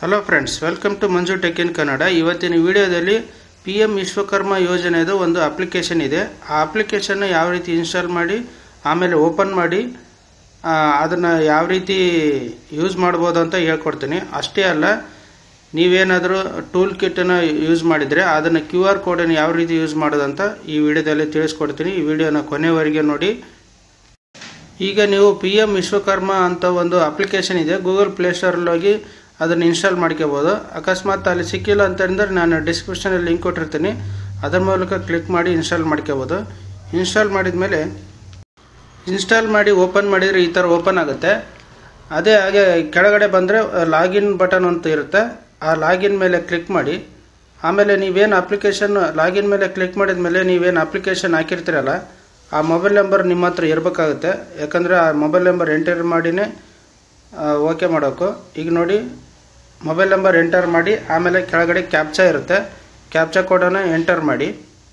hello friends welcome to Manju tech in Kannada ಇವತ್ತಿನ ವಿಡಿಯೋದಲ್ಲಿ P M Vishwakarma ಯೋಜನೆದು ಒಂದು ಅಪ್ಲಿಕೇಶನ್ ಇದೆ ಆ ಅಪ್ಲಿಕೇಶನ್ನ ಯಾವ ರೀತಿ ಇನ್ಸ್ಟಾಲ್ ಮಾಡಿ ಆಮೇಲೆ ಓಪನ್ ಮಾಡಿ ಅದನ್ನು ಯಾವ ರೀತಿ ಯೂಸ್ ಮಾಡ್ಬೋದು ಅಂತ ಹೇಳ್ಕೊಡ್ತೀನಿ ಅಷ್ಟೇ ಅಲ್ಲ ನೀವೇನಾದರೂ ಟೂಲ್ ಕಿಟ್ಟನ್ನು ಯೂಸ್ ಮಾಡಿದರೆ ಅದನ್ನು ಕ್ಯೂ ಆರ್ ಕೋಡನ್ನು ಯಾವ ರೀತಿ ಯೂಸ್ ಮಾಡೋದಂತ ಈ ವಿಡಿಯೋದಲ್ಲಿ ತಿಳಿಸ್ಕೊಡ್ತೀನಿ ಈ ವಿಡಿಯೋನ ಕೊನೆವರೆಗೆ ನೋಡಿ ಈಗ ನೀವು ಪಿ ಎಮ್ ವಿಶ್ವಕರ್ಮ ಅಂತ ಒಂದು ಅಪ್ಲಿಕೇಶನ್ ಇದೆ ಗೂಗಲ್ ಪ್ಲೇಸ್ಟೋರಲ್ಲಿ ಹೋಗಿ ಅದನ್ನು ಇನ್ಸ್ಟಾಲ್ ಮಾಡ್ಕೋಬೋದು ಅಕಸ್ಮಾತ್ ಅಲ್ಲಿ ಸಿಕ್ಕಿಲ್ಲ ಅಂತಂದ್ರೆ ನಾನು ಡಿಸ್ಕ್ರಿಪ್ಷನಲ್ಲಿ ಲಿಂಕ್ ಕೊಟ್ಟಿರ್ತೀನಿ ಅದರ ಮೂಲಕ ಕ್ಲಿಕ್ ಮಾಡಿ ಇನ್ಸ್ಟಾಲ್ ಮಾಡ್ಕೋಬೋದು ಇನ್ಸ್ಟಾಲ್ ಮಾಡಿದ ಮೇಲೆ ಇನ್ಸ್ಟಾಲ್ ಮಾಡಿ ಓಪನ್ ಮಾಡಿದರೆ ಈ ಥರ ಓಪನ್ ಆಗುತ್ತೆ ಅದೇ ಹಾಗೆ ಕೆಳಗಡೆ ಬಂದರೆ ಲಾಗಿನ್ ಬಟನ್ ಅಂತ ಇರುತ್ತೆ ಆ ಲಾಗಿನ್ ಮೇಲೆ ಕ್ಲಿಕ್ ಮಾಡಿ ಆಮೇಲೆ ನೀವೇನು ಅಪ್ಲಿಕೇಶನ್ ಲಾಗಿನ್ ಮೇಲೆ ಕ್ಲಿಕ್ ಮಾಡಿದ ಮೇಲೆ ನೀವೇನು ಅಪ್ಲಿಕೇಶನ್ ಹಾಕಿರ್ತೀರಲ್ಲ ಆ ಮೊಬೈಲ್ ನಂಬರ್ ನಿಮ್ಮ ಹತ್ರ ಇರಬೇಕಾಗುತ್ತೆ ಯಾಕಂದರೆ ಆ ಮೊಬೈಲ್ ನಂಬರ್ ಎಂಟರ್ ಮಾಡಿನೇ ಓಕೆ ಮಾಡೋಕು ಈಗ ನೋಡಿ ಮೊಬೈಲ್ ನಂಬರ್ ಎಂಟರ್ ಮಾಡಿ ಆಮೇಲೆ ಕೆಳಗಡೆ ಕ್ಯಾಪ್ಚಾ ಇರುತ್ತೆ ಕ್ಯಾಪ್ಚಾ ಕೋಡನ್ನು ಎಂಟರ್ ಮಾಡಿ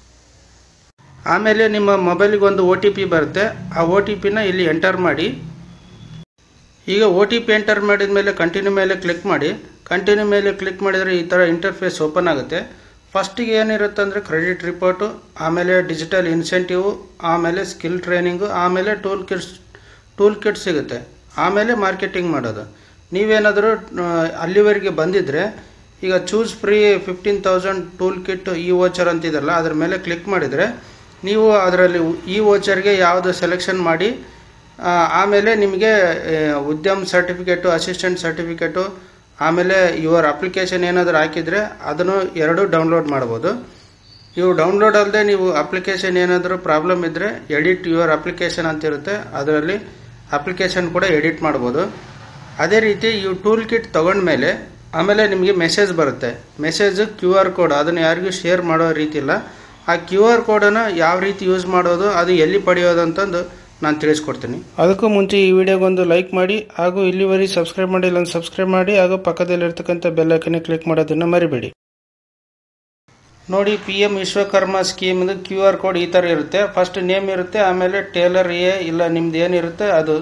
ಆಮೇಲೆ ನಿಮ್ಮ ಮೊಬೈಲಿಗೆ ಒಂದು ಒ ಟಿ ಪಿ ಬರುತ್ತೆ ಆ ಒ ಟಿ ಪಿನ ಇಲ್ಲಿ ಎಂಟರ್ ಮಾಡಿ ಈಗ ಒ ಟಿ ಪಿ ಎಂಟರ್ ಮಾಡಿದ ಮೇಲೆ ಕಂಟಿನ್ಯೂ ಮೇಲೆ ಕ್ಲಿಕ್ ಮಾಡಿ ಕಂಟಿನ್ಯೂ ಮೇಲೆ ಕ್ಲಿಕ್ ಮಾಡಿದರೆ ಈ ಥರ ಇಂಟರ್ಫೇಸ್ ಓಪನ್ ಆಗುತ್ತೆ ಫಸ್ಟಿಗೆ ಏನಿರುತ್ತೆ ಅಂದರೆ ಕ್ರೆಡಿಟ್ ರಿಪೋರ್ಟು ಆಮೇಲೆ ಡಿಜಿಟಲ್ ಇನ್ಸೆಂಟಿವ್ ಆಮೇಲೆ ಸ್ಕಿಲ್ ಟ್ರೈನಿಂಗು ಆಮೇಲೆ ಟೂಲ್ ಕಿಟ್ಸ್ ಟೂಲ್ ಕಿಟ್ ಸಿಗುತ್ತೆ ಆಮೇಲೆ ಮಾರ್ಕೆಟಿಂಗ್ ಮಾಡೋದು ನೀವೇನಾದರೂ ಅಲ್ಲಿವರೆಗೆ ಬಂದಿದ್ದರೆ ಈಗ choose free fifteen thousand tool kit ಈ ವೋಚರ್ ಅಂತಿದೆಯಲ್ಲ ಅದ್ರ ಮೇಲೆ ಕ್ಲಿಕ್ ಮಾಡಿದರೆ ನೀವು ಅದರಲ್ಲಿ ಈ ವೋಚರ್ಗೆ ಯಾವುದು ಸೆಲೆಕ್ಷನ್ ಮಾಡಿ ಆಮೇಲೆ ನಿಮಗೆ ಉದ್ಯಮ್ ಸರ್ಟಿಫಿಕೇಟು ಅಸಿಸ್ಟೆಂಟ್ ಸರ್ಟಿಫಿಕೇಟು ಆಮೇಲೆ ಯುವರ್ ಅಪ್ಲಿಕೇಶನ್ ಏನಾದರೂ ಹಾಕಿದರೆ ಅದನ್ನು ಎರಡು ಡೌನ್ಲೋಡ್ ಮಾಡ್ಬೋದು ಇವು ಡೌನ್ಲೋಡ್ ಅಲ್ಲದೆ ನೀವು ಅಪ್ಲಿಕೇಶನ್ ಏನಾದರೂ ಪ್ರಾಬ್ಲಮ್ ಇದ್ದರೆ ಎಡಿಟ್ ಯುವರ್ ಅಪ್ಲಿಕೇಶನ್ ಅಂತ ಇರುತ್ತೆ ಅದರಲ್ಲಿ ಅಪ್ಲಿಕೇಶನ್ ಕೂಡ ಎಡಿಟ್ ಮಾಡ್ಬೋದು ಅದೇ ರೀತಿ ಇವು ಟೂಲ್ ಕಿಟ್ ತೊಗೊಂಡ್ಮೇಲೆ ಆಮೇಲೆ ನಿಮಗೆ ಮೆಸೇಜ್ ಬರುತ್ತೆ ಮೆಸೇಜ್ ಕ್ಯೂ ಆರ್ ಕೋಡ್ ಅದನ್ನು ಯಾರಿಗೂ ಶೇರ್ ಮಾಡೋ ರೀತಿ ಇಲ್ಲ ಆ ಕ್ಯೂ ಆರ್ ಕೋಡನ್ನು ಯಾವ ರೀತಿ ಯೂಸ್ ಮಾಡೋದು ಅದು ಎಲ್ಲಿ ಪಡೆಯೋದು ಅಂತಂದು ನಾನು ತಿಳಿಸ್ಕೊಡ್ತೀನಿ ಅದಕ್ಕೂ ಮುಂಚೆ ಈ ವಿಡಿಯೋಗೊಂದು ಲೈಕ್ ಮಾಡಿ ಹಾಗೂ ಇಲ್ಲಿವರೆಗೆ ಸಬ್ಸ್ಕ್ರೈಬ್ ಮಾಡಿಲ್ಲ ಅಂತ ಸಬ್ಸ್ಕ್ರೈಬ್ ಮಾಡಿ ಹಾಗೂ ಪಕ್ಕದಲ್ಲಿರ್ತಕ್ಕಂಥ ಬೆಲ್ಲೈಕನ್ನೇ ಕ್ಲಿಕ್ ಮಾಡೋದನ್ನು ಮರಿಬೇಡಿ ನೋಡಿ ಪಿ ಎಮ್ ವಿಶ್ವಕರ್ಮ ಸ್ಕೀಮ್ದು ಕ್ಯೂ ಆರ್ ಕೋಡ್ ಈ ಥರ ಇರುತ್ತೆ ಫಸ್ಟ್ ನೇಮ್ ಇರುತ್ತೆ ಆಮೇಲೆ ಟೇಲರ್ ಎ ಇಲ್ಲ ನಿಮ್ದು ಏನಿರುತ್ತೆ ಅದು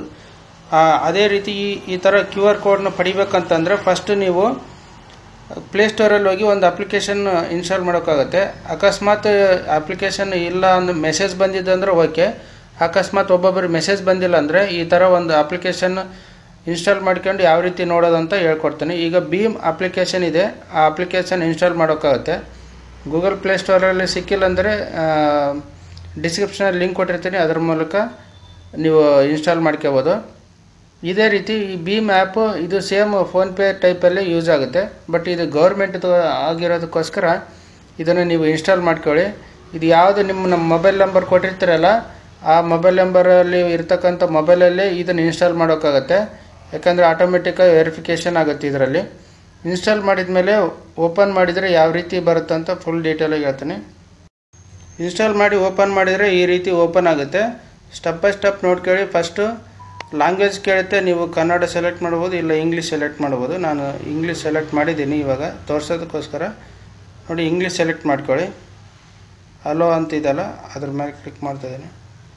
ಅದೇ ರೀತಿ ಈ ಈ ಥರ ಕ್ಯೂ ಆರ್ ಕೋಡ್ನ ಪಡಿಬೇಕಂತಂದರೆ ಫಸ್ಟ್ ನೀವು ಪ್ಲೇಸ್ಟೋರಲ್ಲಿ ಹೋಗಿ ಒಂದು ಅಪ್ಲಿಕೇಶನ್ ಇನ್ಸ್ಟಾಲ್ ಮಾಡೋಕ್ಕಾಗತ್ತೆ ಅಕಸ್ಮಾತ್ ಅಪ್ಲಿಕೇಶನ್ ಇಲ್ಲ ಅಂದು ಮೆಸೇಜ್ ಬಂದಿದ್ದಂದ್ರೆ ಓಕೆ ಅಕಸ್ಮಾತ್ ಒಬ್ಬೊಬ್ಬರು ಮೆಸೇಜ್ ಬಂದಿಲ್ಲ ಅಂದರೆ ಈ ಥರ ಒಂದು ಅಪ್ಲಿಕೇಶನ್ ಇನ್ಸ್ಟಾಲ್ ಮಾಡ್ಕೊಂಡು ಯಾವ ರೀತಿ ನೋಡೋದಂತ ಹೇಳ್ಕೊಡ್ತೀನಿ ಈಗ ಭೀಮ್ ಅಪ್ಲಿಕೇಶನ್ ಇದೆ ಆ ಅಪ್ಲಿಕೇಶನ್ ಇನ್ಸ್ಟಾಲ್ ಮಾಡೋಕ್ಕಾಗುತ್ತೆ ಗೂಗಲ್ ಪ್ಲೇಸ್ಟೋರಲ್ಲಿ ಸಿಕ್ಕಿಲ್ಲ ಅಂದರೆ ಡಿಸ್ಕ್ರಿಪ್ಷನಲ್ಲಿ ಲಿಂಕ್ ಕೊಟ್ಟಿರ್ತೀನಿ ಅದರ ಮೂಲಕ ನೀವು ಇನ್ಸ್ಟಾಲ್ ಮಾಡ್ಕೋಬೋದು ಇದೇ ರೀತಿ ಈ ಭೀಮ್ ಆ್ಯಪು ಇದು ಸೇಮ್ ಫೋನ್ಪೇ ಟೈಪಲ್ಲೇ ಯೂಸ್ ಆಗುತ್ತೆ ಬಟ್ ಇದು ಗೌರ್ಮೆಂಟ್ದು ಆಗಿರೋದಕ್ಕೋಸ್ಕರ ಇದನ್ನು ನೀವು ಇನ್ಸ್ಟಾಲ್ ಮಾಡ್ಕೊಳ್ಳಿ ಇದು ಯಾವುದು ನಿಮ್ಮ ನಮ್ಮ ಮೊಬೈಲ್ ನಂಬರ್ ಕೊಟ್ಟಿರ್ತೀರಲ್ಲ ಆ ಮೊಬೈಲ್ ನಂಬರಲ್ಲಿ ಇರ್ತಕ್ಕಂಥ ಮೊಬೈಲಲ್ಲೇ ಇದನ್ನು ಇನ್ಸ್ಟಾಲ್ ಮಾಡೋಕ್ಕಾಗತ್ತೆ ಯಾಕಂದರೆ ಆಟೋಮೆಟಿಕ್ಕಾಗಿ ವೆರಿಫಿಕೇಷನ್ ಆಗುತ್ತೆ ಇದರಲ್ಲಿ ಇನ್ಸ್ಟಾಲ್ ಮಾಡಿದ ಮೇಲೆ ಓಪನ್ ಮಾಡಿದರೆ ಯಾವ ರೀತಿ ಬರುತ್ತೆ ಅಂತ ಫುಲ್ ಡೀಟೇಲಾಗಿ ಹೇಳ್ತೀನಿ ಇನ್ಸ್ಟಾಲ್ ಮಾಡಿ ಓಪನ್ ಮಾಡಿದರೆ ಈ ರೀತಿ ಓಪನ್ ಆಗುತ್ತೆ ಸ್ಟೆಪ್ ಬೈ ಸ್ಟೆಪ್ ನೋಡ್ಕೊಳ್ಳಿ ಫಸ್ಟು ಲ್ಯಾಂಗ್ವೇಜ್ ಕೇಳುತ್ತೆ ನೀವು ಕನ್ನಡ ಸೆಲೆಕ್ಟ್ ಮಾಡ್ಬೋದು ಇಲ್ಲ ಇಂಗ್ಲೀಷ್ ಸೆಲೆಕ್ಟ್ ಮಾಡ್ಬೋದು ನಾನು ಇಂಗ್ಲೀಷ್ ಸೆಲೆಕ್ಟ್ ಮಾಡಿದ್ದೀನಿ ಇವಾಗ ತೋರಿಸೋದಕ್ಕೋಸ್ಕರ ನೋಡಿ ಇಂಗ್ಲೀಷ್ ಸೆಲೆಕ್ಟ್ ಮಾಡ್ಕೊಳ್ಳಿ ಅಲೋ ಅಂತಿದೆಯಲ್ಲ ಅದ್ರ ಮೇಲೆ ಕ್ಲಿಕ್ ಮಾಡ್ತಾಯಿದ್ದೀನಿ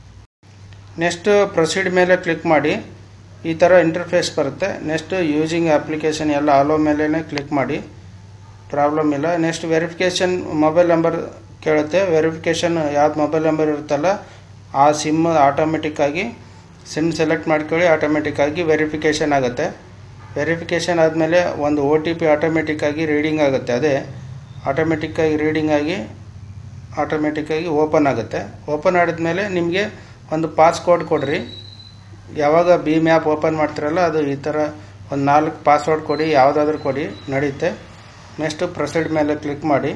ನೆಕ್ಸ್ಟು ಪ್ರೊಸೀಡ್ ಮೇಲೆ ಕ್ಲಿಕ್ ಮಾಡಿ ಈ ಥರ ಇಂಟರ್ಫೇಸ್ ಬರುತ್ತೆ ನೆಕ್ಸ್ಟು ಯೂಸಿಂಗ್ ಅಪ್ಲಿಕೇಶನ್ ಎಲ್ಲ ಅಲೋ ಮೇಲೇ ಕ್ಲಿಕ್ ಮಾಡಿ ಪ್ರಾಬ್ಲಮ್ ಇಲ್ಲ ನೆಕ್ಸ್ಟ್ ವೆರಿಫಿಕೇಷನ್ ಮೊಬೈಲ್ ನಂಬರ್ ಕೇಳುತ್ತೆ ವೆರಿಫಿಕೇಷನ್ ಯಾವ್ದು ಮೊಬೈಲ್ ನಂಬರ್ ಇರುತ್ತಲ್ಲ ಆ ಸಿಮ್ ಆಟೋಮೆಟಿಕ್ಕಾಗಿ ಸಿಮ್ ಸೆಲೆಕ್ಟ್ ಮಾಡ್ಕೊಳ್ಳಿ ಆಟೋಮೆಟಿಕ್ಕಾಗಿ ವೆರಿಫಿಕೇಷನ್ ಆಗುತ್ತೆ ವೆರಿಫಿಕೇಷನ್ ಆದಮೇಲೆ ಒಂದು ಒ ಟಿ ಪಿ ಆಟೋಮೆಟಿಕ್ಕಾಗಿ ರೀಡಿಂಗ್ ಆಗುತ್ತೆ ಅದೇ ಆಟೋಮೆಟಿಕ್ಕಾಗಿ ರೀಡಿಂಗ್ ಆಗಿ ಆಟೋಮೆಟಿಕ್ಕಾಗಿ ಓಪನ್ ಆಗುತ್ತೆ ಓಪನ್ ಆಡಿದ್ಮೇಲೆ ನಿಮಗೆ ಒಂದು ಪಾಸ್ ಕೋಡ್ ಕೊಡ್ರಿ ಯಾವಾಗ ಭೀಮ್ ಆ್ಯಪ್ ಓಪನ್ ಮಾಡ್ತಿರಲ್ಲ ಅದು ಈ ಥರ ಒಂದು ನಾಲ್ಕು ಪಾಸ್ವರ್ಡ್ ಕೊಡಿ ಯಾವುದಾದ್ರೂ ಕೊಡಿ ನಡೆಯುತ್ತೆ ನೆಕ್ಸ್ಟು ಪ್ರೊಸೀಡ್ ಮೇಲೆ ಕ್ಲಿಕ್ ಮಾಡಿ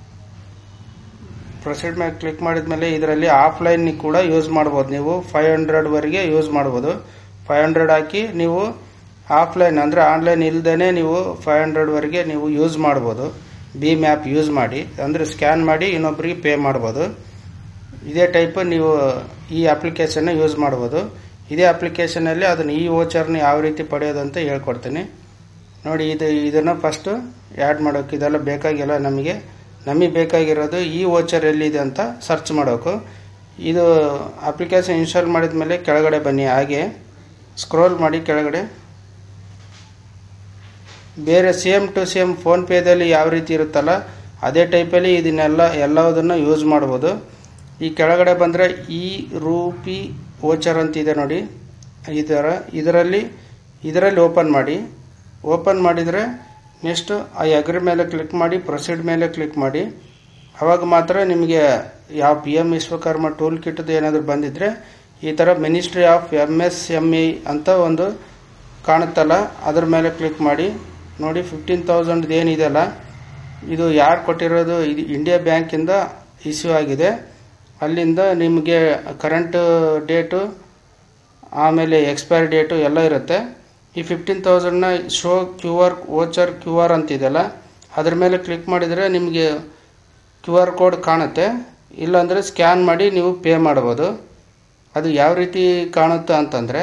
ಪ್ರೊಸೀಡ್ ಮೇಲೆ ಕ್ಲಿಕ್ ಮಾಡಿದ ಮೇಲೆ ಇದರಲ್ಲಿ ಆಫ್ಲೈನ್ ಕೂಡ ಯೂಸ್ ಮಾಡ್ಬೋದು ನೀವು ಫೈವ್ ಹಂಡ್ರೆಡ್ವರೆಗೆ ಯೂಸ್ ಮಾಡ್ಬೋದು ಫೈವ್ ಹಂಡ್ರೆಡ್ ಹಾಕಿ ನೀವು ಆಫ್ಲೈನ್ ಅಂದರೆ ಆನ್ಲೈನ್ ಇಲ್ಲದೇ ನೀವು ಫೈವ್ ಹಂಡ್ರೆಡ್ವರೆಗೆ ನೀವು ಯೂಸ್ ಮಾಡ್ಬೋದು ಭೀಮ್ ಆ್ಯಪ್ ಯೂಸ್ ಮಾಡಿ ಅಂದರೆ ಸ್ಕ್ಯಾನ್ ಮಾಡಿ ಇನ್ನೊಬ್ಬರಿಗೆ ಪೇ ಮಾಡ್ಬೋದು ಇದೇ ಟೈಪ್ ನೀವು ಈ ಅಪ್ಲಿಕೇಶನ್ನ ಯೂಸ್ ಮಾಡ್ಬೋದು ಇದೇ ಅಪ್ಲಿಕೇಶನಲ್ಲಿ ಅದನ್ನು ಈ ವೋಚರ್ನ ಯಾವ ರೀತಿ ಪಡೆಯೋದು ಅಂತ ಹೇಳ್ಕೊಡ್ತೀನಿ ನೋಡಿ ಇದು ಇದನ್ನು ಫಸ್ಟು ಆ್ಯಡ್ ಮಾಡೋಕೆ ಇದೆಲ್ಲ ಬೇಕಾಗಿಲ್ಲ ನಮಗೆ ನಮಗೆ ಬೇಕಾಗಿರೋದು ಈ ವೋಚರ್ ಎಲ್ಲಿದೆ ಅಂತ ಸರ್ಚ್ ಮಾಡೋಕು ಇದು ಅಪ್ಲಿಕೇಶನ್ ಇನ್ಸ್ಟಾಲ್ ಮಾಡಿದ ಮೇಲೆ ಕೆಳಗಡೆ ಬನ್ನಿ ಹಾಗೆ ಸ್ಕ್ರೋಲ್ ಮಾಡಿ ಕೆಳಗಡೆ ಬೇರೆ ಸೇಮ್ ಟು ಸೇಮ್ ಫೋನ್ಪೇದಲ್ಲಿ ಯಾವ ರೀತಿ ಇರುತ್ತಲ್ಲ ಅದೇ ಟೈಪಲ್ಲಿ ಇದನ್ನೆಲ್ಲ ಎಲ್ಲದನ್ನು ಯೂಸ್ ಮಾಡ್ಬೋದು ಈ ಕೆಳಗಡೆ ಬಂದರೆ ಈ ರೂಪಿ ಓಚರ್ ಅಂತಿದೆ ನೋಡಿ ಇದರ ಇದರಲ್ಲಿ ಇದರಲ್ಲಿ ಓಪನ್ ಮಾಡಿ ಓಪನ್ ಮಾಡಿದರೆ ನೆಕ್ಸ್ಟ್ ಆ ಅಗ್ರಿ ಮೇಲೆ ಕ್ಲಿಕ್ ಮಾಡಿ ಪ್ರೊಸೀಡ್ ಮೇಲೆ ಕ್ಲಿಕ್ ಮಾಡಿ ಅವಾಗ ಮಾತ್ರ ನಿಮಗೆ ಯಾವ ಪಿ ಎಮ್ ವಿಶ್ವಕರ್ಮ ಟೂಲ್ ಕಿಟ್ದು ಏನಾದರೂ ಬಂದಿದ್ದರೆ ಈ ಥರ ministry of M S M E ಅಂತ ಒಂದು ಕಾಣುತ್ತಲ್ಲ ಅದ್ರ ಮೇಲೆ ಕ್ಲಿಕ್ ಮಾಡಿ ನೋಡಿ ಫಿಫ್ಟೀನ್ ತೌಸಂಡ್ ಏನಿದೆಯಲ್ಲ ಇದು ಯಾರು ಕೊಟ್ಟಿರೋದು ಇದು ಇಂಡಿಯಾ ಬ್ಯಾಂಕಿಂದ ಇಶ್ಯೂ ಆಗಿದೆ ಅಲ್ಲಿಂದ ನಿಮಗೆ ಕರೆಂಟ್ ಡೇಟು ಆಮೇಲೆ ಎಕ್ಸ್ಪೈರಿ ಡೇಟು ಎಲ್ಲ ಇರುತ್ತೆ ಈ ಫಿಫ್ಟೀನ್ ತೌಸಂಡ್ನ show Q R voucher Q R ಅಂತಿದೆಯಲ್ಲ ಅದ್ರ ಮೇಲೆ ಕ್ಲಿಕ್ ಮಾಡಿದರೆ ನಿಮಗೆ ಕ್ಯೂ ಆರ್ ಕೋಡ್ ಕಾಣುತ್ತೆ ಇಲ್ಲಾಂದರೆ ಸ್ಕ್ಯಾನ್ ಮಾಡಿ ನೀವು ಪೇ ಮಾಡ್ಬೋದು ಅದು ಯಾವ ರೀತಿ ಕಾಣುತ್ತೆ ಅಂತಂದರೆ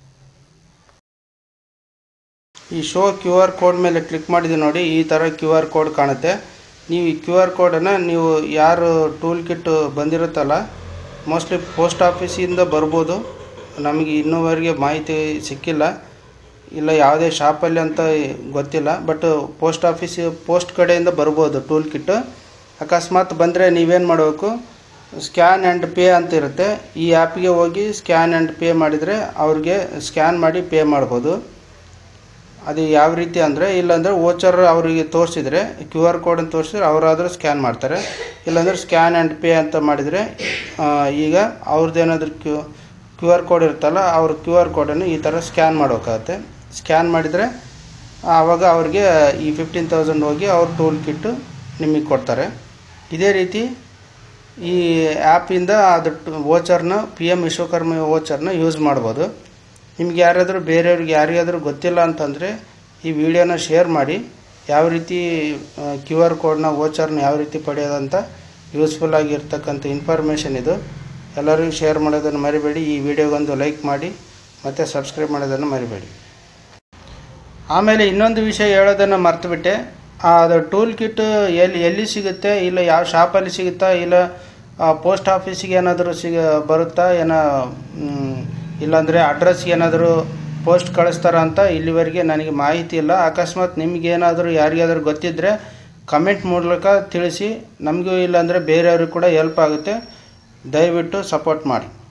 ಈ ಶೋ ಕ್ಯೂ ಆರ್ ಕೋಡ್ ಮೇಲೆ ಕ್ಲಿಕ್ ಮಾಡಿದ್ವಿ ನೋಡಿ ಈ ಥರ ಕ್ಯೂ ಆರ್ ಕೋಡ್ ಕಾಣುತ್ತೆ ನೀವು ಈ ಕ್ಯೂ ಆರ್ ಕೋಡನ್ನು ನೀವು ಯಾರು ಟೂಲ್ ಕಿಟ್ ಬಂದಿರುತ್ತಲ್ಲ ಮೋಸ್ಟ್ಲಿ ಪೋಸ್ಟ್ ಆಫೀಸಿಂದ ಬರ್ಬೋದು ನಮಗೆ ಇನ್ನೂವರೆಗೆ ಮಾಹಿತಿ ಸಿಕ್ಕಿಲ್ಲ ಇಲ್ಲ ಯಾವುದೇ ಶಾಪಲ್ಲಿ ಅಂತ ಗೊತ್ತಿಲ್ಲ ಬಟ್ ಪೋಸ್ಟ್ ಆಫೀಸ್ ಪೋಸ್ಟ್ ಕಡೆಯಿಂದ ಬರ್ಬೋದು ಟೂಲ್ ಕಿಟ್ಟು ಅಕಸ್ಮಾತ್ ಬಂದರೆ ನೀವೇನು ಮಾಡಬೇಕು ಸ್ಕ್ಯಾನ್ ಆ್ಯಂಡ್ ಪೇ ಅಂತ ಇರುತ್ತೆ ಈ ಆ್ಯಪ್ಗೆ ಹೋಗಿ ಸ್ಕ್ಯಾನ್ ಆ್ಯಂಡ್ ಪೇ ಮಾಡಿದರೆ ಅವ್ರಿಗೆ ಸ್ಕ್ಯಾನ್ ಮಾಡಿ ಪೇ ಮಾಡ್ಬೋದು ಅದು ಯಾವ ರೀತಿ ಅಂದರೆ ಇಲ್ಲಾಂದರೆ ವೋಚರ್ ಅವರಿಗೆ ತೋರಿಸಿದ್ರೆ ಕ್ಯೂ ಆರ್ ಕೋಡನ್ನು ತೋರಿಸಿದ್ರೆ ಅವರಾದರೂ ಸ್ಕ್ಯಾನ್ ಮಾಡ್ತಾರೆ ಇಲ್ಲಾಂದರೆ ಸ್ಕ್ಯಾನ್ ಆ್ಯಂಡ್ ಪೇ ಅಂತ ಮಾಡಿದರೆ ಆ, ಈಗ ಅವ್ರದ್ದೇನಾದ್ರೂ ಕ್ಯೂ ಕ್ಯೂ ಆರ್ ಕೋಡ್ ಇರುತ್ತಲ್ಲ ಅವ್ರ ಕ್ಯೂ ಆರ್ ಕೋಡನ್ನು ಈ ಥರ ಸ್ಕ್ಯಾನ್ ಮಾಡಬೇಕಾಗತ್ತೆ ಸ್ಕ್ಯಾನ್ ಮಾಡಿದರೆ ಆವಾಗ ಅವ್ರಿಗೆ ಈ ಫಿಫ್ಟೀನ್ ತೌಸಂಡ್ ಹೋಗಿ ಅವ್ರ ಟೂಲ್ ಕಿಟ್ಟು ನಿಮಗೆ ಕೊಡ್ತಾರೆ ಇದೇ ರೀತಿ ಈ ಆ್ಯಪಿಂದ ಅದು ವೋಚರ್ನ ಪಿ ಎಮ್ ವಿಶ್ವಕರ್ಮ ವೋಚರ್ನ ಯೂಸ್ ಮಾಡ್ಬೋದು ನಿಮ್ಗೆ ಯಾರಾದರೂ ಬೇರೆಯವ್ರಿಗೆ ಯಾರಿಗಾದರೂ ಗೊತ್ತಿಲ್ಲ ಅಂತಂದರೆ ಈ ವಿಡಿಯೋನ ಶೇರ್ ಮಾಡಿ ಯಾವ ರೀತಿ ಕ್ಯೂ ಆರ್ ಕೋಡ್ನ ವೋಚರ್ನ ಯಾವ ರೀತಿ ಪಡೆಯೋದಂತ ಯೂಸ್ಫುಲ್ ಆಗಿರ್ತಕ್ಕಂಥ ಇನ್ಫಾರ್ಮೇಷನ್ ಇದು ಎಲ್ಲರಿಗೂ ಶೇರ್ ಮಾಡೋದನ್ನು ಮರಿಬೇಡಿ ಈ ವಿಡಿಯೋಗೊಂದು ಲೈಕ್ ಮಾಡಿ ಮತ್ತು ಸಬ್ಸ್ಕ್ರೈಬ್ ಮಾಡೋದನ್ನು ಮರಿಬೇಡಿ ಆಮೇಲೆ ಇನ್ನೊಂದು ವಿಷಯ ಹೇಳೋದನ್ನು ಮರ್ತುಬಿಟ್ಟೆ ಅದು ಟೂಲ್ ಕಿಟ್ ಎಲ್ಲಿ ಎಲ್ಲಿ ಸಿಗುತ್ತೆ ಇಲ್ಲ ಯಾವ ಶಾಪಲ್ಲಿ ಸಿಗುತ್ತಾ ಇಲ್ಲ ಪೋಸ್ಟ್ ಆಫೀಸಿಗೆ ಏನಾದರೂ ಸಿಗ ಬರುತ್ತಾ ಏನೋ ಮ್, ಇಲ್ಲಾಂದರೆ ಅಡ್ರೆಸ್ಗೆ ಏನಾದರೂ ಪೋಸ್ಟ್ ಕಳಿಸ್ತಾರ ಅಂತ ಇಲ್ಲಿವರೆಗೆ ನನಗೆ ಮಾಹಿತಿ ಇಲ್ಲ ಅಕಸ್ಮಾತ್ ನಿಮಗೇನಾದರೂ ಯಾರಿಗಾದರೂ ಗೊತ್ತಿದ್ದರೆ ಕಮೆಂಟ್ ಮೂಲಕ ತಿಳಿಸಿ ನಮಗೂ ಇಲ್ಲಾಂದರೆ ಬೇರೆಯವ್ರಿಗೆ ಕೂಡ ಹೆಲ್ಪ್ ಆಗುತ್ತೆ ದಯವಿಟ್ಟು ಸಪೋರ್ಟ್ ಮಾಡಿ